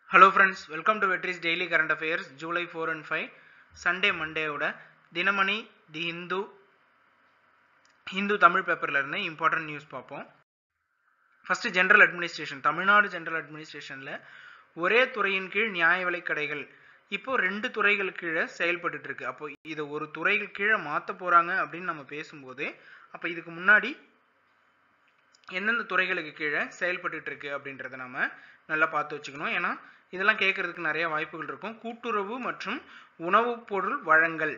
hello friends welcome to Vetri's daily current affairs July four and five Sunday மண்டேவோட Dinamani the Hindu Hindu Tamil பேப்பரில் இருந்து important news பார்ப்போம் first general administration Tamil Nadu general அட்மினிஸ்ட்ரேஷனில் ஒரே துறையின் கீழ் நியாய விலைக் கடைகள் இப்போ ரெண்டு துறைகள் கீழே செயல்பட்டுட்டு இருக்கு அப்போ இதை ஒரு துறைகள் கீழே மாற்ற போகிறாங்க அப்படின்னு நம்ம பேசும்போது அப்போ இதுக்கு முன்னாடி எந்தெந்த துறைகளுக்கு கீழே செயல்பட்டுட்டு இருக்கு அப்படின்றத நம்ம நல்லா பார்த்து வச்சுக்கணும் ஏன்னா இதெல்லாம் கேட்கறதுக்கு நிறைய வாய்ப்புகள் இருக்கும் கூட்டுறவு மற்றும் உணவுப் பொருள் வழங்கல்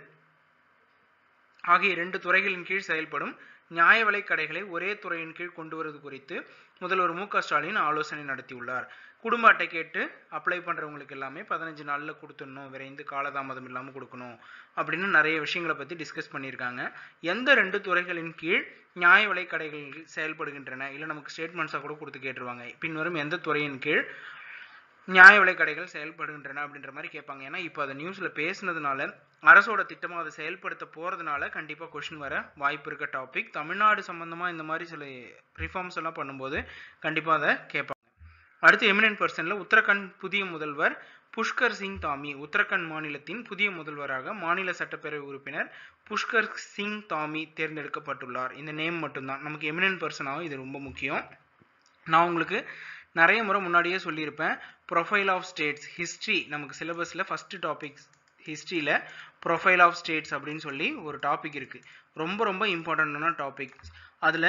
ஆகிய ரெண்டு துறைகளின் கீழ் செயல்படும் நியாய விலைக் கடைகளை ஒரே துறையின் கீழ் கொண்டு வருவது குறித்து முதல்வர் மு க ஸ்டாலின் ஆலோசனை நடத்தியுள்ளார் குடும்ப அட்டை கேட்டு அப்ளை பண்ணுறவங்களுக்கு எல்லாமே பதினஞ்சு நாளில் கொடுத்துடணும் விரைந்து காலதாமதம் இல்லாமல் கொடுக்கணும் அப்படின்னு நிறைய விஷயங்களை பற்றி டிஸ்கஸ் பண்ணியிருக்காங்க எந்த ரெண்டு துறைகளின் கீழ் நியாய விலைக் கடைகள் செயல்படுகின்றன இல்லை நமக்கு ஸ்டேட்மெண்ட்ஸாக கூட கொடுத்து கேட்டுருவாங்க பின்வரும் எந்த துறையின் கீழ் நியாய விலைக் கடைகள் செயல்படுகின்றன அப்படின்ற மாதிரி கேட்பாங்க ஏன்னா இப்போ அதை நியூஸில் பேசுனதுனால அரசோட திட்டமாக அதை செயல்படுத்த போகிறதுனால கண்டிப்பாக கொஷின் வர வாய்ப்பு இருக்க டாபிக் தமிழ்நாடு சம்மந்தமாக இந்த மாதிரி சில ரிஃபார்ம்ஸ் எல்லாம் பண்ணும்போது கண்டிப்பாக அதை கேட்பாங்க அடுத்து எமினன்ட் பர்சனில் உத்தரகண்ட் புதிய முதல்வர் புஷ்கர் சிங் தாமி உத்தரகண்ட் மாநிலத்தின் புதிய முதல்வராக மாநில சட்டப்பேரவை உறுப்பினர் புஷ்கர் சிங் தாமி தேர்ந்தெடுக்கப்பட்டுள்ளார் இந்த நேம் மட்டும்தான் நமக்கு எமினன்ட் பர்சனாகவும் இது ரொம்ப முக்கியம் நான் உங்களுக்கு நிறைய முறை முன்னாடியே சொல்லியிருப்பேன் ப்ரொஃபைல் ஆஃப் ஸ்டேட்ஸ் ஹிஸ்ட்ரி நமக்கு சிலபஸில் ஃபஸ்ட்டு டாபிக்ஸ் ஹிஸ்ட்ரியில் ப்ரொஃபைல் ஆஃப் ஸ்டேட்ஸ் அப்படின்னு சொல்லி ஒரு டாபிக் இருக்குது ரொம்ப ரொம்ப இம்பார்ட்டண்ட்டான டாபிக் அதில்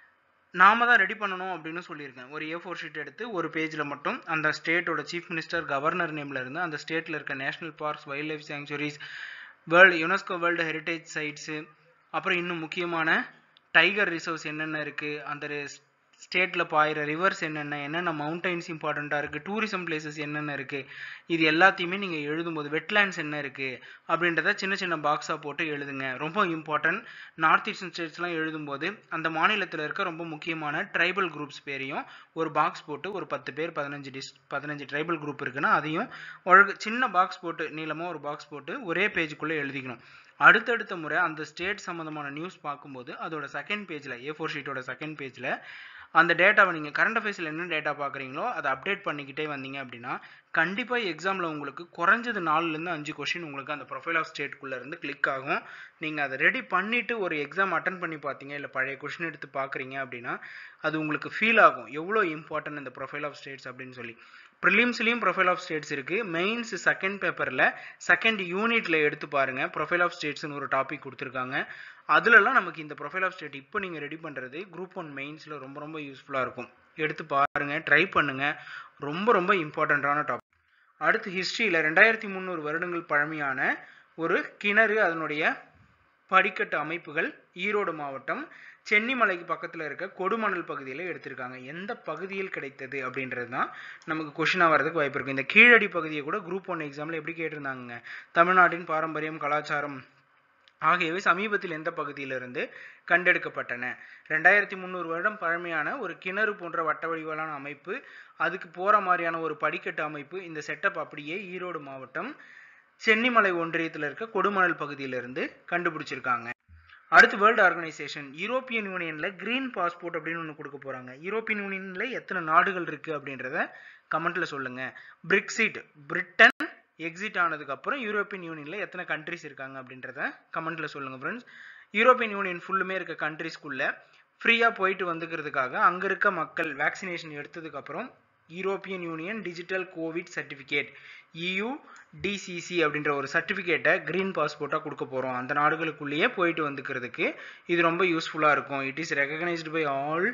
நாம தான் ரெடி பண்ணணும் அப்படின்னு சொல்லியிருக்கேன் ஒரு ஏ ஃபோர் ஷீட் எடுத்து ஒரு பேஜில் மட்டும் அந்த ஸ்டேட்டோட சீஃப் மினிஸ்டர் கவர்னர் நேமில் இருந்து அந்த ஸ்டேட்டில் இருக்க national parks wild life sanctuaries world UNESCO world heritage sites அப்புறம் இன்னும் முக்கியமான டைகர் ரிசர்வ்ஸ் என்னென்ன இருக்குது அந்த ஸ்டேட்டில் பாயிற ரிவர்ஸ் என்னென்ன என்னென்ன மவுண்டைன்ஸ் இம்பார்ட்டண்ட்டாக இருக்குது டூரிசம் பிளேசஸ் என்னென்ன இருக்குது இது எல்லாத்தையுமே நீங்கள் எழுதும்போது வெட்லேண்ட்ஸ் என்ன இருக்குது அப்படின்றத சின்ன சின்ன பாக்ஸாக போட்டு எழுதுங்க ரொம்ப இம்பார்ட்டன்ட் நார்த் ஈஸ்டர்ன் ஸ்டேட்ஸ்லாம் எழுதும்போது அந்த மாநிலத்தில் இருக்க ரொம்ப முக்கியமான ட்ரைபல் குரூப்ஸ் பேரையும் ஒரு பாக்ஸ் போட்டு ஒரு பத்து பேர் பதினஞ்சு டிஸ் பதினஞ்சு ட்ரைபல் குரூப் இருக்குன்னா அதையும் ஒழுங்கு சின்ன பாக்ஸ் போட்டு நீளமாக ஒரு பாக்ஸ் போட்டு ஒரே பேஜுக்குள்ளே எழுதிக்கணும் அடுத்தடுத்த முறை அந்த ஸ்டேட் சம்மந்தமான நியூஸ் பார்க்கும்போது அதோட செகண்ட் பேஜில் ஏ ஃபோர் ஷீட்டோட செகண்ட் பேஜில் அந்த டேட்டாவை நீங்கள் கரண்ட் அஃபேர்ஸில் என்ன டேட்டா பார்க்குறீங்களோ அதை அப்டேட் பண்ணிக்கிட்டே வந்தீங்க அப்படின்னா கண்டிப்பாக எக்ஸாமில் உங்களுக்கு குறைஞ்சது நாலுலேருந்து அஞ்சு கொஷின் உங்களுக்கு அந்த ப்ரொஃபைல் ஆஃப் ஸ்டேட்குள்ளே இருந்து கிளிக் ஆகும் நீங்கள் அதை ரெடி பண்ணிவிட்டு ஒரு எக்ஸாம் அட்டன் பண்ணி பார்த்தீங்க இல்லை பழைய கொஷின் எடுத்து பார்க்குறீங்க அப்படின்னா அது உங்களுக்கு ஃபீல் ஆகும் எவ்வளோ இம்பார்ட்டன்ட் இந்த ப்ரொஃபைல் ஆஃப் ஸ்டேட்ஸ் அப்படின்னு சொல்லி ப்ரிலிம்ஸ்லேயும் ப்ரொஃபைல் ஆஃப் ஸ்டேட்ஸ் இருக்குது மெயின்ஸ் செகண்ட் பேப்பரில் செகண்ட் யூனிட்டில் எடுத்து பாருங்கள் ப்ரொஃபைல் ஆஃப் ஸ்டேட்ஸ்னு ஒரு டாபிக் கொடுத்துருக்காங்க அதுலலாம் நமக்கு இந்த ப்ரொஃபைல் ஆஃப் ஸ்டேட் இப்போ நீங்கள் ரெடி பண்ணுறது குரூப் ஒன் மெயின்ஸில் ரொம்ப ரொம்ப யூஸ்ஃபுல்லாக இருக்கும் எடுத்து பாருங்கள் ட்ரை பண்ணுங்கள் ரொம்ப ரொம்ப இம்பார்ட்டண்ட்டான டாபிக் அடுத்து ஹிஸ்ட்ரியில் ரெண்டாயிரத்தி முந்நூறு வருடங்கள் பழமையான ஒரு கிணறு அதனுடைய படிக்கட்டு அமைப்புகள் ஈரோடு மாவட்டம் சென்னிமலைக்கு பக்கத்தில் இருக்க கொடுமணல் பகுதியில் எடுத்திருக்காங்க எந்த பகுதியில் கிடைத்தது அப்படின்றது தான் நமக்கு கொஷினாக வரதுக்கு வாய்ப்பு இருக்குது இந்த கீழடி பகுதியை கூட குரூப் ஒன் எக்ஸாமில் எப்படி கேட்டிருந்தாங்க தமிழ்நாட்டின் பாரம்பரியம் கலாச்சாரம் ஆகியவை சமீபத்தில் எந்த பகுதியிலிருந்து கண்டெடுக்கப்பட்டன ரெண்டாயிரத்தி முந்நூறு வருடம் பழமையான ஒரு கிணறு போன்ற வட்ட வடிவான அமைப்பு அதுக்கு போகிற மாதிரியான ஒரு படிக்கட்டு அமைப்பு இந்த செட்டப் அப்படியே ஈரோடு மாவட்டம் சென்னிமலை ஒன்றியத்தில் இருக்க கொடுமணல் பகுதியிலிருந்து கண்டுபிடிச்சிருக்காங்க அடுத்து வேர்ல்டு ஆர்கனைசேஷன் யூரோப்பியன் யூனியனில் க்ரீன் பாஸ்போர்ட் அப்படின்னு ஒன்று கொடுக்க போகிறாங்க யூரோப்பியன் யூனியனில் எத்தனை நாடுகள் இருக்குது அப்படின்றத கமெண்ட்டில் சொல்லுங்கள் பிரிக்ஸிட் பிரிட்டன் எக்ஸிட் ஆனதுக்கப்புறம் யூரோப்பியன் யூனியனில் எத்தனை கண்ட்ரிஸ் இருக்காங்க அப்படின்றத கமெண்ட்டில் சொல்லுங்கள் ஃப்ரெண்ட்ஸ் யூரோப்பியன் யூனியன் ஃபுல்லுமே இருக்க கண்ட்ரிஸ்குள்ளே ஃப்ரீயாக போயிட்டு வந்துக்கிறதுக்காக அங்கே இருக்க மக்கள் வேக்சினேஷன் எடுத்ததுக்கப்புறம் European union digital covid certificate EU DCC அப்படின்ற ஒரு சர்டிஃபிகேட்டை க்ரீன் பாஸ்போர்ட்டாக கொடுக்க போகிறோம் அந்த நாடுகளுக்குள்ளேயே போயிட்டு வந்துக்கிறதுக்கு இது ரொம்ப யூஸ்ஃபுல்லாக இருக்கும் it is recognised by all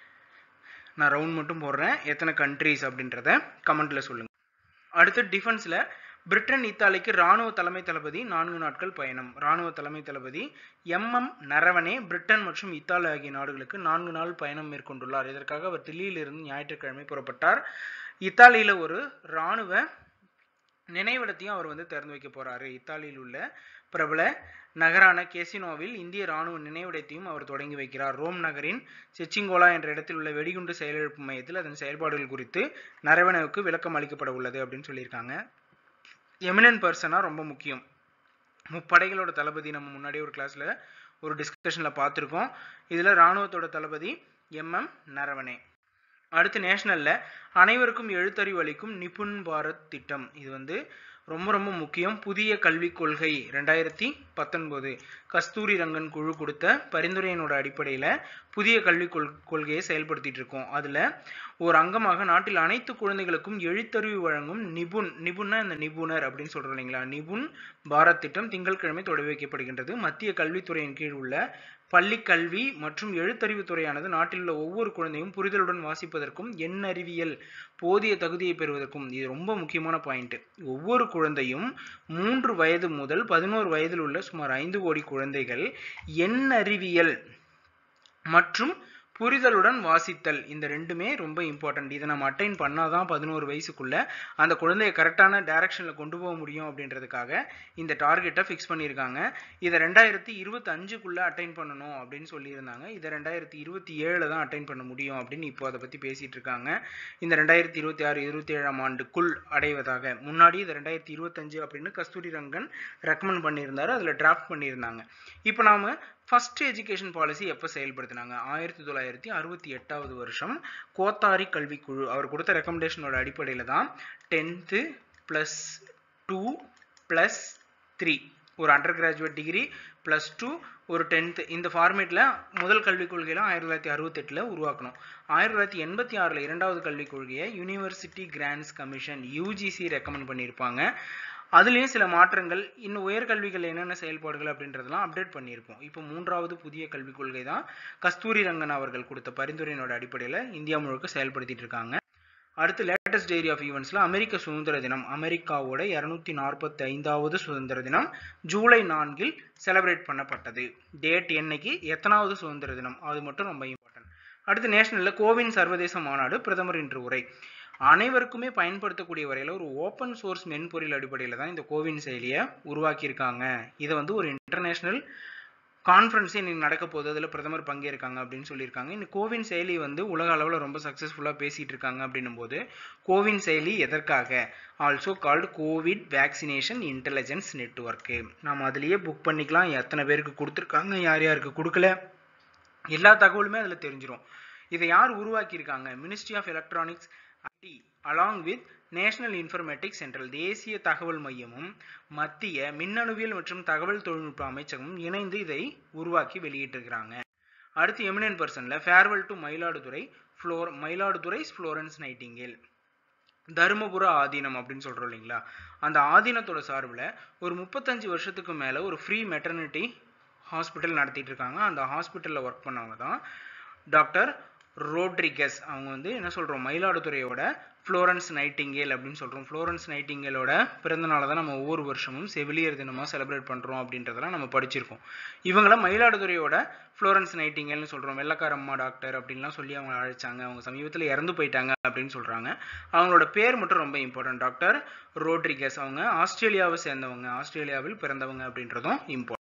நான் ரவுண்ட் மட்டும் போடுறேன் எத்தனை கண்ட்ரிஸ் அப்படின்றத கமெண்ட்டில் சொல்லுங்கள் அடுத்து டிஃபென்ஸில் பிரிட்டன் இத்தாலிக்கு இராணுவ தலைமை தளபதி நான்கு நாட்கள் பயணம் இராணுவ தலைமை தளபதி எம்எம் நரவனே பிரிட்டன் மற்றும் இத்தாலி ஆகிய நாடுகளுக்கு நான்கு நாள் பயணம் மேற்கொண்டுள்ளார் இதற்காக அவர் தில்லியிலிருந்து ஞாயிற்றுக்கிழமை புறப்பட்டார் இத்தாலியில் ஒரு இராணுவ நினைவிடத்தையும் அவர் வந்து திறந்து வைக்க போகிறாரு இத்தாலியில் உள்ள பிரபல நகரான கெசினோவில் இந்திய இராணுவ நினைவிடத்தையும் அவர் தொடங்கி வைக்கிறார் ரோம் நகரின் செச்சிங்கோலா என்ற இடத்தில் உள்ள வெடிகுண்டு செயலிழப்பு மையத்தில் அதன் செயல்பாடுகள் குறித்து நரவனவுக்கு விளக்கம் அளிக்கப்பட உள்ளது அப்படின்னு சொல்லியிருக்காங்க எமினன்ட் பர்சனாக ரொம்ப முக்கியம் முப்படைகளோட தளபதி நம்ம முன்னாடியே ஒரு கிளாஸில் ஒரு டிஸ்கஷனில் பார்த்துருக்கோம் இதில் இராணுவத்தோட தளபதி எம்எம் நரவனே அடுத்து நேஷனலில் அனைவருக்கும் எழுத்தறிவு அளிக்கும் நிபுன் பாரத் திட்டம் இது வந்து ரொம்ப ரொம்ப முக்கியம் புதிய கல்விக் கொள்கை ரெண்டாயிரத்தி பத்தொன்பது கஸ்தூரி ரங்கன் குழு கொடுத்த பரிந்துரையினோட அடிப்படையில் புதிய கல்விக் கொள் கொள்கையை செயல்படுத்திட்டு இருக்கோம் அதில் ஒரு அங்கமாக நாட்டில் அனைத்து குழந்தைகளுக்கும் எழுத்தறிவு வழங்கும் நிபுண் நிபுணா இந்த நிபுணர் அப்படின்னு சொல்கிறோம் இல்லைங்களா நிபுண் பாரத் திட்டம் திங்கட்கிழமை தொடங்கி வைக்கப்படுகின்றது மத்திய கல்வித்துறையின் கீழ் உள்ள பள்ளி கல்வி மற்றும் எழுத்தறிவு துறையானது நாட்டில் உள்ள ஒவ்வொரு குழந்தையும் புரிதலுடன் வாசிப்பதற்கும் எண்ணறிவியல் போதிய தகுதியை பெறுவதற்கும் இது ரொம்ப முக்கியமான பாயிண்ட் ஒவ்வொரு குழந்தையும் மூன்று வயது முதல் பதினோரு வயதில் உள்ள சுமார் ஐந்து கோடி குழந்தைகள் எண்ணறிவியல் மற்றும் புரிதலுடன் வாசித்தல் இந்த ரெண்டுமே ரொம்ப இம்பார்ட்டன்ட் இதை நம்ம அட்டைன் பண்ணாதான் பதினோரு வயசுக்குள்ள அந்த குழந்தைய கரெக்டான டைரக்ஷனில் கொண்டு போக முடியும் அப்படின்றதுக்காக இந்த டார்கெட்டை ஃபிக்ஸ் பண்ணியிருக்காங்க இதை ரெண்டாயிரத்தி இருபத்தி அஞ்சுக்குள்ளே அட்டைன் பண்ணணும் அப்படின்னு சொல்லியிருந்தாங்க இதை ரெண்டாயிரத்தி இருபத்தி ஏழில் தான் அட்டைன் பண்ண முடியும் அப்படின்னு இப்போ அதை பற்றி பேசிகிட்டு இருக்காங்க இந்த ரெண்டாயிரத்தி இருபத்தி ஆறு இருபத்தி ஏழாம் ஆண்டுக்குள் அடைவதாக முன்னாடி இது ரெண்டாயிரத்தி இருபத்தஞ்சு அப்படின்னு கஸ்தூரி ரங்கன் ரெக்கமெண்ட் பண்ணியிருந்தாரு அதில் டிராஃப்ட் பண்ணியிருந்தாங்க இப்போ நாம் ஃபர்ஸ்ட் எஜுகேஷன் பாலிசி எப்போ செயல்படுத்தினாங்க ஆயிரத்தி தொள்ளாயிரத்தி அறுபத்தி எட்டாவது வருஷம் கோத்தாரி கல்விக்குழு அவர் கொடுத்த ரெக்கமெண்டேஷனோட அடிப்படையில் தான் tenth plus two plus three ஒரு undergraduate degree plus two ஒரு டென்த்து இந்த ஃபார்மேட்டில் முதல் கல்விக் கொள்கையெல்லாம் ஆயிரத்தி தொள்ளாயிரத்தி அறுபத்தெட்டில் உருவாக்கணும் ஆயிரத்தி தொள்ளாயிரத்தி எண்பத்தி ஆறில் இரண்டாவது கல்விக் கொள்கையை university grants commission UGC recommend பண்ணியிருப்பாங்க அதுலேயும் சில மாற்றங்கள் இன்னும் உயர்கல்விகள் என்னென்ன செயல்பாடுகள் அப்படின்றதெல்லாம் அப்டேட் பண்ணியிருக்கோம் இப்போ மூன்றாவது புதிய கல்விக் கொள்கை தான் கஸ்தூரி ரங்கன் அவர்கள் கொடுத்த பரிந்துரையினோட அடிப்படையில் இந்தியா முழுக்க செயல்படுத்திட்டு இருக்காங்க அடுத்து லேட்டஸ்ட் டேரி ஆஃப் ஈவெண்ட்ஸில் அமெரிக்க சுதந்திர தினம் அமெரிக்காவோட இரநூத்தி நாற்பத்தி ஐந்தாவது சுதந்திர தினம் ஜூலை நான்கில் செலிப்ரேட் பண்ணப்பட்டது டேட் என்னைக்கு எத்தனாவது சுதந்திர தினம் அது மட்டும் ரொம்ப இம்பார்ட்டன்ட் அடுத்து நேஷனலில் கோவின் சர்வதேச மாநாடு பிரதமர் இன்று உரை அனைவருக்குமே பயன்படுத்தக்கூடிய வரையில் ஒரு ஓப்பன் சோர்ஸ் மென்பொருள் அடிப்படையில் தான் இந்த கோவின் செயலியை உருவாக்கியிருக்காங்க இதை வந்து ஒரு இன்டர்நேஷ்னல் கான்ஃபரன்ஸே இன்னைக்கு நடக்க போகுது அதில் பிரதமர் பங்கேற்காங்க அப்படின்னு சொல்லியிருக்காங்க இந்த கோவின் செயலி வந்து உலக அளவில் ரொம்ப சக்ஸஸ்ஃபுல்லாக பேசிகிட்டு இருக்காங்க அப்படின்னும் போது கோவின் செயலி எதற்காக also called covid vaccination intelligence network நம்ம அதுலேயே புக் பண்ணிக்கலாம் எத்தனை பேருக்கு கொடுத்துருக்காங்க யார் யாருக்கு கொடுக்கல எல்லா தகவலுமே அதில் தெரிஞ்சிடும் இதை யார் உருவாக்கியிருக்காங்க ministry of electronics IT along with national informatics central தேசிய தகவல் மையமும் மத்திய மின்னணுவியல் மற்றும் தகவல் தொழில்நுட்ப அமைச்சகமும் இணைந்து இதை உருவாக்கி வெளியிட்டிருக்கிறாங்க அடுத்து எமினன் பர்சனில் ஃபேர்வெல் டு மயிலாடுதுறை ஃப்ளோர் மயிலாடுதுறை ஃப்ளோரன்ஸ் நைட்டிங்கேல் தருமபுர ஆதீனம் அப்படின்னு சொல்கிறோம் இல்லைங்களா அந்த ஆதீனத்தோட சார்பில் ஒரு முப்பத்தஞ்சு வருஷத்துக்கு மேலே ஒரு ஃப்ரீ மெட்டர்னிட்டி ஹாஸ்பிட்டல் நடத்திட்டு இருக்காங்க அந்த ஹாஸ்பிட்டலில் ஒர்க் பண்ணவங்க தான் டாக்டர் ரோட்ரிகஸ் அவங்க வந்து என்ன சொல்கிறோம் மயிலாடுதுறையோட ஃப்ளோரன்ஸ் நைட்டிங்கேல் அப்படின்னு சொல்கிறோம் ஃப்ளோரன்ஸ் நைட்டிங்கேலோட பிறந்தநாளை தான் நம்ம ஒவ்வொரு வருஷமும் செவிலியர் தினமாக செலிப்ரேட் பண்ணுறோம் அப்படின்றதெல்லாம் நம்ம படிச்சிருக்கோம் இவங்கள மயிலாடுதுறையோட ஃப்ளோரன்ஸ் நைட்டிங்கேல்னு சொல்கிறோம் வெள்ளக்கார அம்மா டாக்டர் அப்படின்லாம் சொல்லி அவங்க அழைச்சாங்க அவங்க சமீபத்தில் இறந்து போயிட்டாங்க அப்படின்னு சொல்கிறாங்க அவங்களோட பேர் மட்டும் ரொம்ப இம்பார்ட்டன்ட் டாக்டர் ரோட்ரிகஸ் அவங்க ஆஸ்திரேலியாவை சேர்ந்தவங்க ஆஸ்திரேலியாவில் பிறந்தவங்க அப்படின்றதும் இம்பார்ட்டன்ட்